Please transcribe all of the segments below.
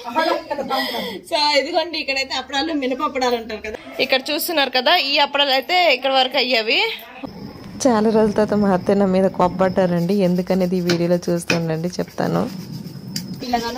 So ఇదిగోండి ఇక్కడైతే అప్పడాలు మినపప్పడాలు అంటారు కదా ఇక్కడ చూస్తున్నారు కదా ఈ అప్పడాలు అయితే ఇక్కడ వరకు అయ్యేవి చాలా రోజుల తర్వాత మా అత్తయ్య నా మీద కోప్పడ్డారండి ఎందుకనేది ఈ వీడియోలో చూస్తుండండి చెప్తాను ఇలాగాను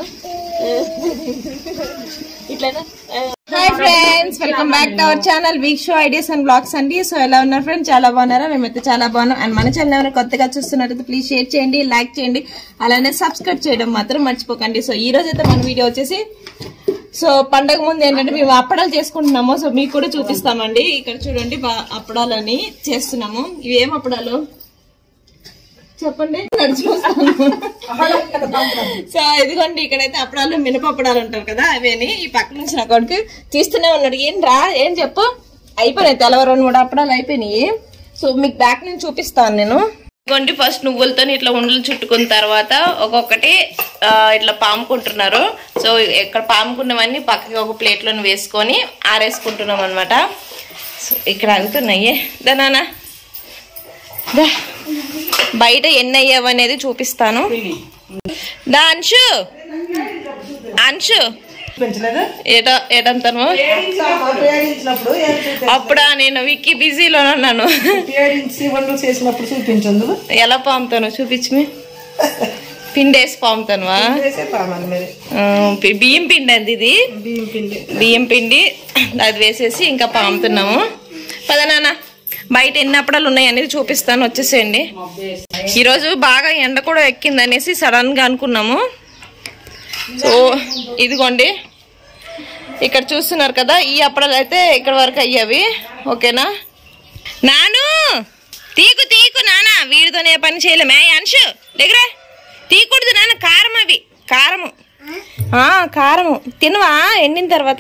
ఇట్లనా hi friends welcome back to our channel week show ideas and blogs అండి సో ఎలా ఉన్నారు ఫ్రెండ్స్ చాలా బాగున్నారా మేమైతే చాలా బాగున్నాం అండ్ మన ఛానల్ ఎవరైనా కొత్తగా చూస్తున్నట్టయితే ప్లీజ్ షేర్ చేయండి లైక్ చేయండి అలానే సబ్స్క్రైబ్ చేయడం మాత్రం మర్చిపోకండి సో ఈ రోజు అయితే మన వీడియో వచ్చేసి సో పండగ ముందు ఏంటంటే మేము అప్పడాలు చేసుకుంటున్నాము సో మీకు కూడా చూపిస్తామండి ఇక్కడ చూడండి బా- అప్పడాలని చేస్తున్నాము ఇవి ఏం అప్పడాలు చెప్పండి ఇక్కడ చూస్తాను సో ఇదిగోండి ఇక్కడైతే అప్పడాలు మినపప్పడాలు అంటారు కదా అవేని ఈ పక్క నుంచి నా కొడుకు తీస్తూనే ఉన్నాడు ఏం రా ఏం చెప్పు అయిపోయినాయి తెల్లవారు రెండు మూడు అప్పడాలు అయిపోయినాయి సో మీకు బ్యాక్ నుంచి చూపిస్తాను నేను ఇదిగోండి ఫస్ట్ నువ్వులతో ఇట్లా ఉండలు చుట్టుకున్న తర్వాత ఒక్కొక్కటి ఆ, ఇట్లా పాముకుంటున్నారు సో ఇక్కడ పాముకున్నవన్నీ పక్కకి ఒక ప్లేట్లో వేసుకొని ఆరేసుకుంటున్నాం అనమాట సో ఇక్కడ అగుతున్నాయి దానా దా. బయట ఎన్ని అయ్యావు అనేది చూపిస్తాను దా అంశు అంశు పెంచలేదు ఏట ఏటంతను పేడించినప్పుడు అప్పుడా నేను విక్కీ బిజీలో ఉన్నాను పేడించి వండు చేసినప్పుడు చూపించండు ఎలా పాముతాను చూపించి మీ పిండి వేసి పాముతానువా వేసే పామాలి మరి ఆ, పి- బియ్యం పిండి అంది ఇది బియ్యం పిండి బియ్యం పిండి అది వేసేసి ఇంకా పాముతున్నాము పద నాన్న బయట ఎన్ని అప్పడాలు ఉన్నాయి అనేది చూపిస్తాను వచ్చేసేయండి ఈరోజు బాగా ఎండ కూడా ఎక్కింది అనేసి సడన్ గా అనుకున్నాము సో ఇదిగోండి ఇక్కడ చూస్తున్నారు కదా ఈ అప్పడాలు అయితే ఇక్కడ వరకు అయ్యేవి ఓకేనా నాను తీకు తీకు నాన్న వీడితోనే పని చేయలేమే అంశు దగ్గర తీయకూడదు నాన్న కారం అవి కారము ఆ కారము తినవా ఎండిన తర్వాత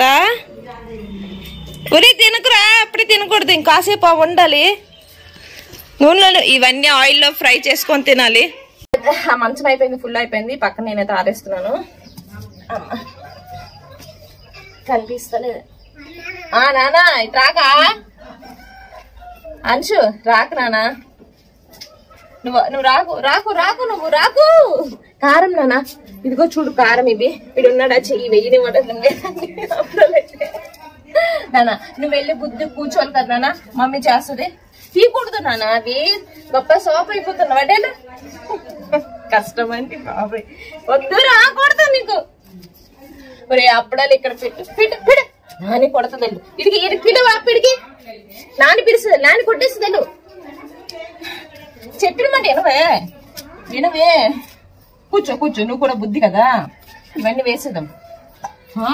ఉరి తినకురా అప్పుడే తినకూడదు ఇంకాసేపు అవి ఉండాలి నూనెలో ఇవన్నీ ఆయిల్లో ఫ్రై చేసుకొని తినాలి ఆ మంచం అయిపోయింది ఫుల్ అయిపోయింది పక్కన నేనైతే ఆరేస్తున్నాను అమ్మ. కనిపిస్తలేదు ఆ నానా ఇటు రాకా అంశు రాకు నానా నువ్వు నువ్వు రాకు రాకు రాకు నువ్వు రాకు కారం నానా ఇదిగో చూడు కారం ఇది వీడు ఉన్నాడా చెయ్యి వెయ్యి నానా నువ్వు వెళ్ళి బుద్ధి కూర్చోవాలి కదా నానా మమ్మీ చేస్తుంది తీయకూడదు నానా అవి గొప్ప సోప్ అయిపోతున్నావు అడేనా కష్టం అంటే బాబాయ్ వద్దు రాకూడదు నీకు ఒరే అప్పుడాలు ఇక్కడ పెట్టు పెట్టు పెట్టు నాని కొడుతుంది ఇడికి ఇడికి పిలువా పిడికి నాని పిలుస్తుంది నాని కొట్టేస్తుంది చెప్పిన మాట వినవే వినవే కూర్చో కూర్చో నువ్వు కూడా బుద్ధి కదా ఇవన్నీ వేసేద్దాం ఆ?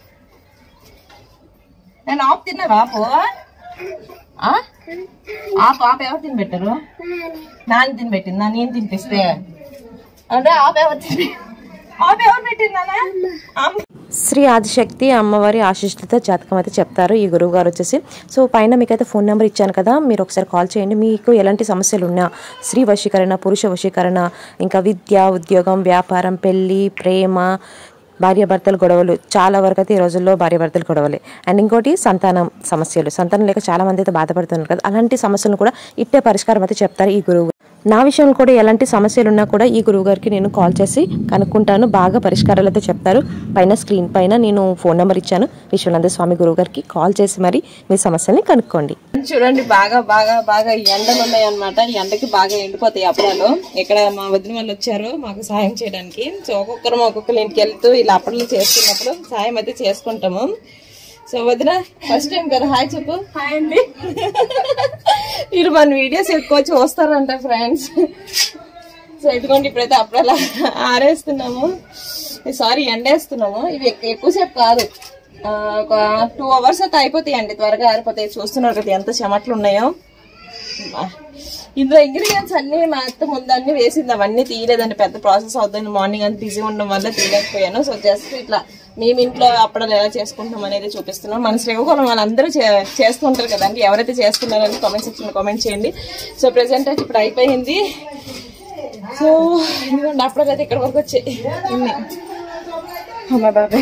నేను ఆపు తిన్నావా ఆపు ఆ? ఆపు ఆపు ఎవరు తిని పెట్టారు నాని తిని పెట్టింది నా నేను తినిపిస్తే అంటే ఆపు ఎవరు తిని ఆపు ఎవరు పెట్టింది నాన్న అమ్మ శ్రీ ఆదిశక్తి అమ్మవారి ఆశిష్లతో జాతకం అయితే చెప్తారు ఈ గురువు గారు వచ్చేసి సో పైన మీకైతే ఫోన్ నెంబర్ ఇచ్చాను కదా మీరు ఒకసారి కాల్ చేయండి మీకు ఎలాంటి సమస్యలు ఉన్నా స్త్రీ వశీకరణ పురుష వశీకరణ ఇంకా విద్య ఉద్యోగం వ్యాపారం పెళ్ళి ప్రేమ భార్యాభర్తల గొడవలు చాలా వరకు అయితే ఈ రోజుల్లో భార్యాభర్తల గొడవలే అండ్ ఇంకోటి సంతానం సమస్యలు సంతానం లేక చాలా మంది అయితే బాధపడుతున్నారు కదా అలాంటి సమస్యలను కూడా ఇట్టే పరిష్కారం అయితే చెప్తారు ఈ గురువు నా విషయంలో కూడా ఎలాంటి సమస్యలు ఉన్నా కూడా ఈ గురువు గారికి నేను కాల్ చేసి కనుక్కుంటాను బాగా పరిష్కారాలు అయితే చెప్తారు పైన స్క్రీన్ పైన నేను ఫోన్ నెంబర్ ఇచ్చాను విశ్వనంద స్వామి గురువు గారికి కాల్ చేసి మరి మీ సమస్యల్ని కనుక్కోండి చూడండి బాగా బాగా బాగా ఎండలు ఉన్నాయి అనమాట ఎండకి బాగా ఎండిపోతాయి అప్పడాలు ఇక్కడ మా వదిన వాళ్ళు వచ్చారు మాకు సాయం చేయడానికి సో ఒక్కొక్కరు ఒక్కొక్కరు ఇంటికి వెళ్తూ ఇలా అప్పడాలు చేసుకున్నప్పుడు సాయం అయితే చేసుకుంటాము సో వదిన ఫస్ట్ టైం కదా హాయ్ చెప్పు హాయ్ అండి మీరు మన వీడియోస్ ఎక్కువ చూస్తారంట ఫ్రెండ్స్ సో ఇదిగోండి ఇప్పుడైతే అప్పుడలా ఆరేస్తున్నాము సారీ ఎండేస్తున్నాము ఇవి ఎక్కు- ఎక్కువసేపు కాదు ఆ, ఒక టూ అవర్స్ అయితే అయిపోతాయండి త్వరగా ఆరిపోతాయి చూస్తున్నారు కదా ఎంత చెమట్లు ఉన్నాయో బా. ఇందులో ఇంగ్రీడియంట్స్ అన్ని మా అత్త ముందు అన్ని వేసింది అవన్నీ తీయలేదండి పెద్ద ప్రాసెస్ అవుతుంది మార్నింగ్ అంత బిజీ ఉండడం వల్ల తీయలేకపోయాను సో జస్ట్ ఇట్లా మేము ఇంట్లో అప్పడాలు ఎలా చేసుకుంటాం అనేది చూపిస్తున్నాం మన శ్రీకాకుళం వాళ్ళందరూ చే- చేస్తుంటారు కదండి ఎవరైతే చేస్తున్నారని కామెంట్ సెక్షన్ కామెంట్ చేయండి సో ప్రెసెంట్ అయితే ఇప్పుడు అయిపోయింది సో ఇదిగోండి అప్పడాలు అయితే ఇక్కడ వరకు వచ్చాయి ఇన్ని అమ్మ బాబాయ్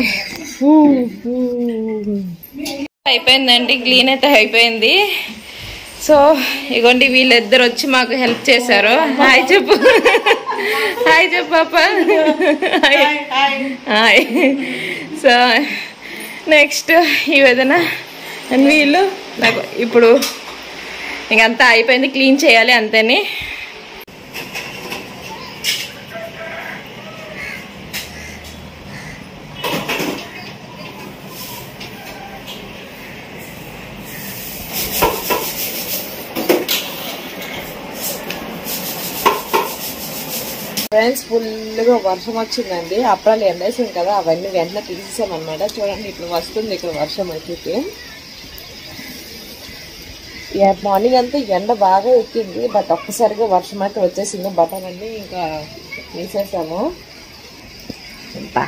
అయిపోయిందండి క్లీన్ అయితే అయిపోయింది సో ఇగోండి వీళ్ళిద్దరు వచ్చి మాకు హెల్ప్ చేశారు హాయ్ చెప్పు హాయ్ చెప్పు పాప హాయ్ సో నెక్స్ట్ ఈ విధన అండ్ వీళ్ళు నాకు ఇప్పుడు ఇంకంతా అయిపోయింది క్లీన్ చేయాలి అంతేని ఫ్రెండ్స్ ఫుల్గా వర్షం వచ్చిందండి అప్పుడాలు ఎండేసాం కదా అవన్నీ వెంటనే తీసేసాం అనమాట చూడండి ఇప్పుడు వస్తుంది ఇక్కడ వర్షం అయితే మార్నింగ్ అంతా ఎండ బాగా ఎక్కింది బట్ ఒక్కసారిగా వర్షం అయితే వచ్చేసింది బట్టలన్నీ ఇంకా తీసేసాము అబ్బా.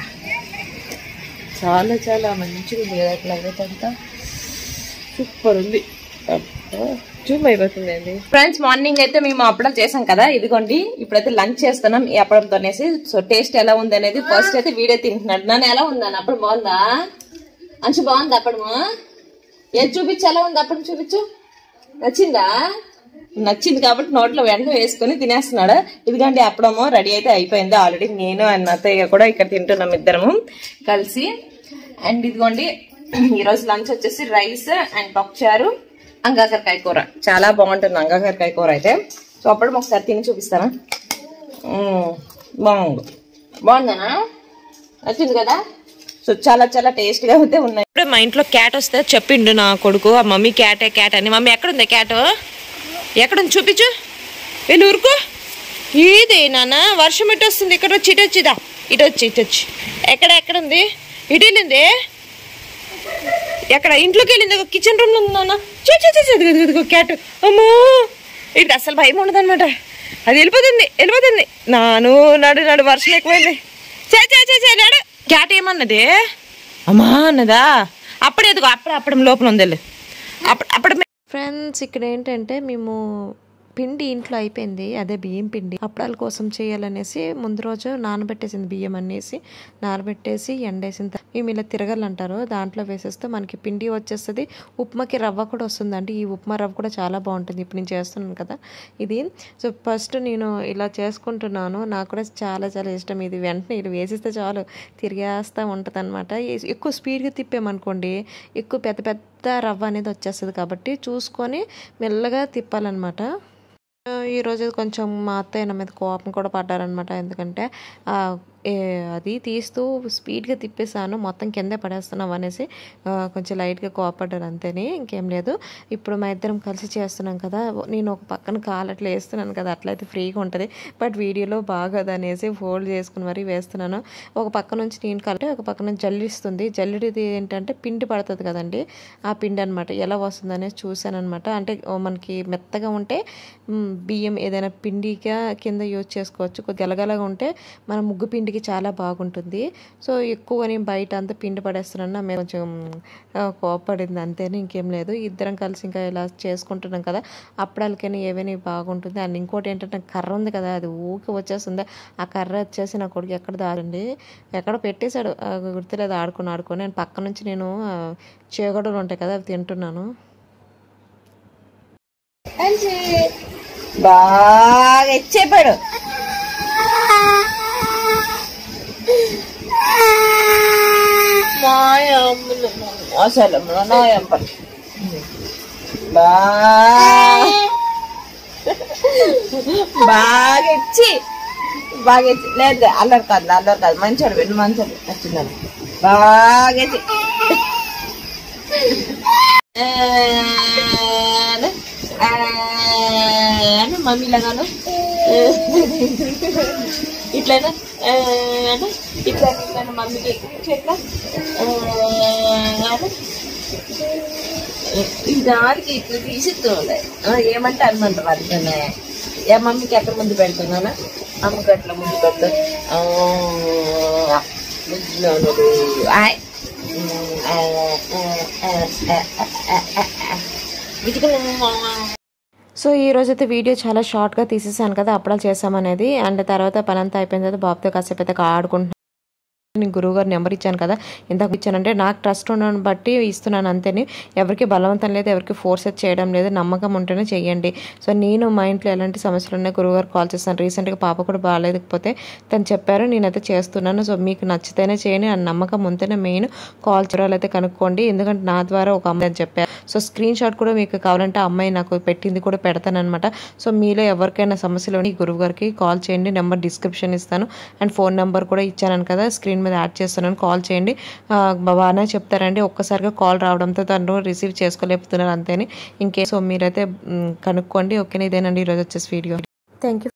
చాలా చాలా మంచిగా ఉంది కదా క్లైమేట్ అంతా సూపర్ ఉంది జూమ్ అయిపోతుంది అండి ఫ్రెండ్స్ మార్నింగ్ అయితే మేము అప్పడం చేసాం కదా ఇదిగోండి ఇప్పుడైతే లంచ్ చేస్తున్నాం ఈ అప్పడంతో అనేసి సో టేస్ట్ ఎలా ఉంది అనేది ఫస్ట్ అయితే వీడియో తింటున్నాడు నన్ను ఎలా ఉందా అప్పుడు బాగుందా అంచు బాగుందా అప్పడము ఏది చూపించు ఎలా ఉంది అప్పుడు చూపించు నచ్చిందా నచ్చింది కాబట్టి నోట్లో వెంటనే వేసుకొని తినేస్తున్నాడు ఇదిగోండి అప్పడము రెడీ అయితే అయిపోయింది ఆల్రెడీ నేను అండ్ అత్తయ్య కూడా ఇక్కడ తింటున్నాం ఇద్దరము కలిసి అండ్ ఇదిగోండి ఈరోజు లంచ్ వచ్చేసి రైస్ అండ్ పప్పుచారు అంగాకరకాయ కూర చాలా బాగుంటుంది అంగాకరకాయ కూర అయితే సో అప్పుడు ఒకసారి తిని చూపిస్తానా మ్మ్. బాగుంది బాగుందనా నచ్చింది కదా సో చాలా చాలా టేస్ట్గా అయితే ఉన్నాయి ఇప్పుడే మా ఇంట్లో క్యాట్ వస్తే చెప్పిండు నా కొడుకు ఆ మమ్మీ క్యాటే క్యాట్ అని మమ్మీ ఎక్కడుంది క్యాట్ ఎక్కడుంది చూపించు వెళ్ళి ఊరుకో ఇదే నాన్న వర్షం ఇటు వస్తుంది ఇక్కడ వచ్చి ఇటు వచ్చిదా ఇటు వచ్చి ఇటు వచ్చి ఎక్కడ ఎక్కడుంది ఇటు వెళ్ళింది ఎక్కడ ఇంట్లోకి వెళ్ళింది కిచెన్ రూమ్ లో ఉంది నాన్న చూ చూ చూ, చూ, ఇదిగో, ఇదిగో, ఇదిగో క్యాట్ అమ్మో ఇది అసలు భయం ఉండదు అది వెళ్ళిపోతుంది వెళ్ళిపోతుంది నాను నడు నడు వర్షం ఎక్కువైంది చే చే చే చే నడు క్యాట్ ఏమన్నది అమ్మా అన్నదా అప్పుడు ఎదుగు అప్పుడు అప్పడం లోపల ఉంది వెళ్ళు. అప్పుడు అప్పుడు ఫ్రెండ్స్ ఇక్కడ ఏంటంటే మేము పిండి ఇంట్లో అయిపోయింది అదే బియ్యం పిండి అప్పడాల కోసం చేయాలనేసి ముందు రోజు నానబెట్టేసింది బియ్యం అనేసి నానబెట్టేసి ఎండేసిన తర్వాత మేము ఇలా తిరగలంటారు దాంట్లో వేసేస్తే మనకి పిండి వచ్చేస్తుంది ఉప్మాకి రవ్వ కూడా వస్తుందండి ఈ ఉప్మా రవ్వ కూడా చాలా బాగుంటుంది ఇప్పుడు నేను చేస్తున్నాను కదా ఇది సో ఫస్ట్ నేను ఇలా చేసుకుంటున్నాను నాకు కూడా చాలా చాలా ఇష్టం ఇది వెంటనే ఇది వేసిస్తే చాలు తిరిగేస్తూ ఉంటుంది అనమాట ఎక్కువ స్పీడ్గా తిప్పామనుకోండి ఎక్కువ పెద్ద పెద్ద రవ్వ అనేది వచ్చేస్తుంది కాబట్టి చూసుకొని మెల్లగా తిప్పాలన్నమాట ఆ, ఈరోజు కొంచెం మా అత్తయ్య నా మీద కోపం కూడా పడ్డారనమాట ఎందుకంటే ఆ, ఏ, అది తీస్తూ స్పీడ్గా తిప్పేసాను మొత్తం కిందే పడేస్తున్నాం అనేసి ఆ, కొంచెం లైట్గా కోపడ్డారు అంతేని ఇంకేం లేదు ఇప్పుడు మా ఇద్దరం కలిసి చేస్తున్నాం కదా నేను ఒక పక్కన కాలు అట్లా వేస్తున్నాను కదా అట్లయితే ఫ్రీగా ఉంటుంది బట్ వీడియోలో బాగోదు అనేసి ఫోల్డ్ చేసుకుని మరీ వేస్తున్నాను ఒక పక్క నుంచి నేను కలిపి ఒక పక్క నుంచి జల్లిస్తుంది జల్లిడిది ఏంటంటే పిండి పడుతుంది కదండి ఆ పిండి అనమాట ఎలా వస్తుంది అనేసి చూశాను అనమాట అంటే ఓ మనకి మెత్తగా ఉంటే మ్, బియ్యం ఏదైనా పిండిగా కింద యూజ్ చేసుకోవచ్చు కొద్ది గలగలగా ఉంటే మన ముగ్గు పిండికి చాలా బాగుంటుంది సో ఎక్కువ నేను బయట అంతా పిండి పడేస్తున్నాను నా మీద కొంచెం ఆ, కోపడింది అంతేనే ఇంకేం లేదు ఇద్దరం కలిసి ఇంకా ఇలా చేసుకుంటున్నాం కదా అప్పడాలకైనా ఏవైనా బాగుంటుంది అండ్ ఇంకోటి ఏంటంటే కర్ర ఉంది కదా అది ఊకే వచ్చేస్తుంది ఆ కర్ర వచ్చేసి నా కొడుకు ఎక్కడ దారండి ఎక్కడ పెట్టేశాడు ఆ, గుర్తులేదు ఆడుకొని ఆడుకొని నేను పక్క నుంచి నేను ఆ, చేగడలు ఉంటాయి కదా అవి తింటున్నాను బాగా ఎచ్చేపాడు నాయమ్ములు అసలు నాయమ్మ బాగా బాగా ఇచ్చి బాగా ఇచ్చి లేదు అల్లరి కాదు అల్లరి కాదు మంచోడు వెళ్ళు మంచోడు వచ్చిందని బాగా ఇచ్చి మమ్మీ లాగాను ఇట్లైనా ఇట్లా ఇట్లా మమ్మీకి ఇట్లా ఈ దానికి ఇట్లా తీసిస్తుంది ఏమంటే అనమంటారు అందుకనే ఏ మమ్మీకి ఎక్కడ ముందు పెడుతున్నానా అమ్మకి అట్లా ముందు పెట్టు ఆయ్ సో ఈ రోజు అయితే వీడియో చాలా షార్ట్గా తీసేసాను కదా అప్పుడాలు చేసామనేది అండ్ తర్వాత పని అంతా అయిపోయిన తర్వాత బాబుతో కాసేపు అయితే ఆడుకుంటున్నాను నేను గురువు గారు నెంబర్ ఇచ్చాను కదా ఇందాక ఇచ్చానంటే నాకు ట్రస్ట్ ఉండడం బట్టి ఇస్తున్నాను అంతేని ఎవరికి బలవంతం లేదు ఎవరికి ఫోర్స్ అయితే చేయడం లేదు నమ్మకం ఉంటేనే చేయండి సో నేను మా ఇంట్లో ఎలాంటి సమస్యలు ఉన్నాయి గురువు గారు కాల్ చేస్తాను రీసెంట్గా పాప కూడా బాగాలేకపోతే తను చెప్పారు నేనైతే చేస్తున్నాను సో మీకు నచ్చితేనే చేయండి ఆ నమ్మకం ఉంటేనే మెయిన్ కాల్ చేయడాలు అయితే కనుక్కోండి ఎందుకంటే నా ద్వారా ఒక అమ్మాయి అని చెప్పారు సో స్క్రీన్ షాట్ కూడా మీకు కావాలంటే ఆ అమ్మాయి నాకు పెట్టింది కూడా పెడతానమాట సో మీలో ఎవరికైనా సమస్యలు ఉంటే ఈ గురువు గారికి కాల్ చేయండి నెంబర్ డిస్క్రిప్షన్ ఇస్తాను అండ్ ఫోన్ నెంబర్ కూడా ఇచ్చాను కదా స్క్రీన్ మీద యాడ్ చేస్తున్నాను కాల్ చేయండి ఆ, బాగానే చెప్తారండి ఒక్కసారిగా కాల్ రావడంతో తను రిసీవ్ చేసుకోలేకపోతున్నారు అంతేని ఇంకే సో మీరైతే మ్, కనుక్కోండి ఓకేనా ఇదేనండి ఈరోజు వచ్చేసి వీడియో థ్యాంక్ యూ